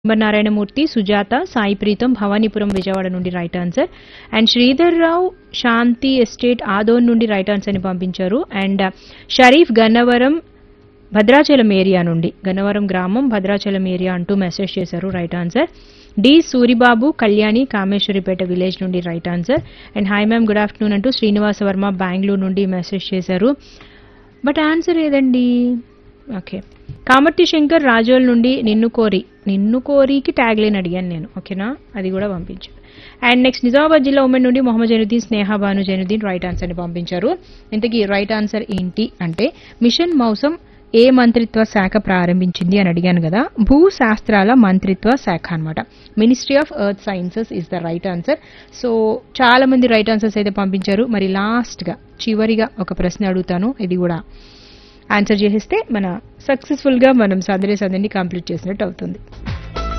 నారాయణమూర్తి సుజాత సాయి ప్రీతం భవానీపురం విజయవాడ నుండి right answer and Sridhar Rao Shanti estate Adoni నుండి right answer ని పంపించారు అండ్ షరీఫ్ గన్నవరం భద్రాచలం ఏరియా నుండి గన్నవరం గ్రామం భద్రాచలం ఏరియా అంటూ మెసేజ్ చేశారు right answer D Suribabu Kalyani Kameswaripeta village నుండి right answer and hi ma'am good afternoon అంటూ శ్రీనివాస వర్మ బెంగళూరు నుండి మెసేజ్ చేశారు బట్ ఆన్సర్ ఏదండి ఓకే కామర్తి శంకర్ రాజోల్ నుండి నిన్ను కోరి నిన్ను కోరికి ట్యాగ్ లైన్ అడిగాను నేను ఓకేనా అది కూడా పంపించు అండ్ నెక్స్ట్ నిజామాబాద్ జిల్లా ఉమెన్ నుండి మొహమ్మద్ జైనుద్దీన్ స్నేహ భాను జైనుద్దీన్ రైట్ ఆన్సర్ ని పంపించారు ఇంతకీ రైట్ ఆన్సర్ ఏంటి అంటే మిషన్ మౌసం ఏ మంత్రిత్వ శాఖ ప్రారంభించింది అని అడిగాను కదా భూ శాస్త్రాల మంత్రిత్వ శాఖ అన్నమాట ministry of earth sciences is the right answer so చాలా మంది రైట్ ఆన్సర్స్ అయితే పంపించారు మరి లాస్ట్ గా చివరిగా ఒక ప్రశ్న అడుగుతాను ఇది కూడా ఆన్సర్ చేసేస్తే మన సక్సెస్ఫుల్ గా మనం సందడి సందడిని కంప్లీట్ చేసినట్టు అవుతుంది